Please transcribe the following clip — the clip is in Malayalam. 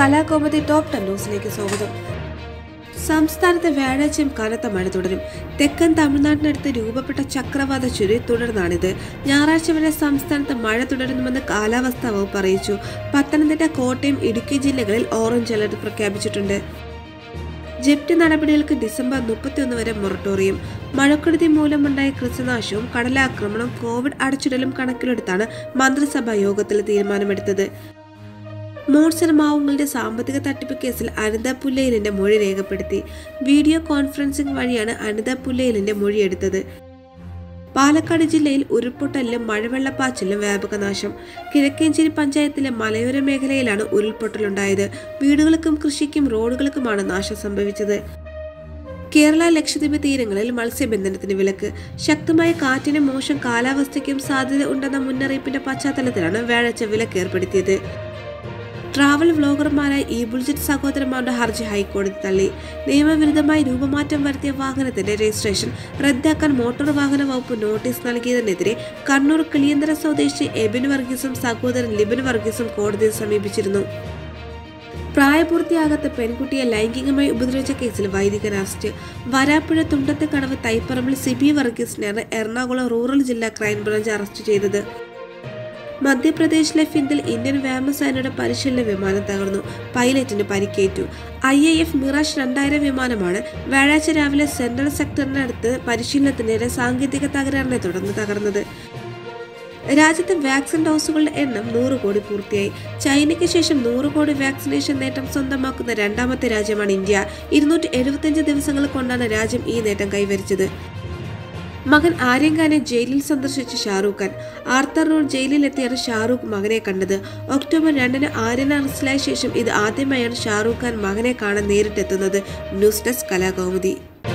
കലാകൗമുദി ടോപ്പ് ടെൻ ന്യൂസിലേക്ക് സ്വാഗതം സംസ്ഥാനത്ത് വ്യാഴാഴ്ചയും കനത്ത മഴ തുടരും തെക്കൻ തമിഴ്നാട്ടിനടുത്ത് രൂപപ്പെട്ട ചക്രവാത ചുഴി തുടർന്നാണിത് ഞായറാഴ്ച വരെ സംസ്ഥാനത്ത് മഴ തുടരുമെന്ന് കാലാവസ്ഥാ വകുപ്പ് അറിയിച്ചു പത്തനംതിട്ട കോട്ടയം ഇടുക്കി ജില്ലകളിൽ ഓറഞ്ച് അലർട്ട് പ്രഖ്യാപിച്ചിട്ടുണ്ട് ജപ്തി നടപടികൾക്ക് ഡിസംബർ മുപ്പത്തിയൊന്ന് വരെ മൊറട്ടോറിയം മഴക്കെടുതി മൂലമുണ്ടായ കൃഷിനാശവും കടലാക്രമണം കോവിഡ് അടച്ചിടലും കണക്കിലെടുത്താണ് മന്ത്രിസഭാ യോഗത്തിൽ തീരുമാനമെടുത്തത് മോൺസൺ മാവുങ്ങളുടെ സാമ്പത്തിക തട്ടിപ്പ് കേസിൽ അനിത പുല്ലയിലിന്റെ മൊഴി രേഖപ്പെടുത്തി വീഡിയോ കോൺഫറൻസിംഗ് വഴിയാണ് അനിത പുല്ലയിലിന്റെ മൊഴിയെടുത്തത് പാലക്കാട് ജില്ലയിൽ ഉരുൾപൊട്ടലിലും മഴവെള്ളപ്പാച്ചിലും വ്യാപക നാശം കിഴക്കേഞ്ചേരി പഞ്ചായത്തിലെ മലയോര മേഖലയിലാണ് ഉരുൾപൊട്ടലുണ്ടായത് വീടുകൾക്കും കൃഷിക്കും റോഡുകൾക്കുമാണ് നാശം സംഭവിച്ചത് കേരള ലക്ഷദ്വീപ് തീരങ്ങളിൽ മത്സ്യബന്ധനത്തിന് വിലക്ക് ശക്തമായ കാറ്റിനും മോശം കാലാവസ്ഥയ്ക്കും സാധ്യത ഉണ്ടെന്ന മുന്നറിയിപ്പിന്റെ പശ്ചാത്തലത്തിലാണ് വ്യാഴാഴ്ച വിലക്ക് ഏർപ്പെടുത്തിയത് ട്രാവൽ വ്ലോഗർമാരായ ഈ ബുൾജറ്റ് സഹോദരന്മാരുടെ ഹർജി ഹൈക്കോടതി തള്ളി നിയമവിരുദ്ധമായി രൂപമാറ്റം വരുത്തിയ വാഹനത്തിന്റെ രജിസ്ട്രേഷൻ റദ്ദാക്കാൻ മോട്ടോർ വാഹന വകുപ്പ് നോട്ടീസ് നൽകിയതിനെതിരെ കണ്ണൂർ കിളിയന്തര സ്വദേശി എബിൻ വർഗീസും സഹോദരൻ ലിബിൻ വർഗീസും കോടതിയെ സമീപിച്ചിരുന്നു പ്രായപൂർത്തിയാകാത്ത പെൺകുട്ടിയെ ലൈംഗികമായി ഉപദ്രവിച്ച കേസിൽ വൈദികൻ അറസ്റ്റ് വരാപ്പുഴ തുണ്ടത്തെ കടവ് തൈപ്പറമ്പിൽ സിബി വർഗീസിനെയാണ് എറണാകുളം റൂറൽ ജില്ലാ ക്രൈംബ്രാഞ്ച് അറസ്റ്റ് ചെയ്തത് മധ്യപ്രദേശിലെ ഫിന്ദിൽ ഇന്ത്യൻ വ്യോമസേനയുടെ പരിശീലന വിമാനം തകർന്നു പൈലറ്റിന് പരിക്കേറ്റു ഐ എ എഫ് മിറാഷ് രണ്ടായിരം വിമാനമാണ് വ്യാഴാഴ്ച രാവിലെ സെൻട്രൽ സെക്ടറിനടുത്ത് പരിശീലനത്തിനിടെ സാങ്കേതിക തകരാറിനെ തുടർന്ന് തകർന്നത് രാജ്യത്തെ വാക്സിൻ ഡോസുകളുടെ എണ്ണം നൂറ് കോടി പൂർത്തിയായി ചൈനയ്ക്ക് ശേഷം നൂറ് കോടി വാക്സിനേഷൻ നേട്ടം സ്വന്തമാക്കുന്ന രണ്ടാമത്തെ രാജ്യമാണ് ഇന്ത്യ ഇരുന്നൂറ്റി എഴുപത്തിയഞ്ച് ദിവസങ്ങൾ കൊണ്ടാണ് രാജ്യം ഈ നേട്ടം കൈവരിച്ചത് മകൻ ആര്യൻ ഖാനെ ജയിലിൽ സന്ദർശിച്ച ഷാറൂഖ് ഖാൻ ആർത്തർ റോഡ് ജയിലിലെത്തിയാണ് ഷാറൂഖ് മകനെ കണ്ടത് ഒക്ടോബർ രണ്ടിന് ആര്യൻ അറസ്റ്റിലായ ശേഷം ഇത് ആദ്യമായാണ് ഷാറൂഖ് ഖാൻ മകനെ കാണാൻ നേരിട്ടെത്തുന്നത് ന്യൂസ് ഡെസ്ക് കലാകൗമുദി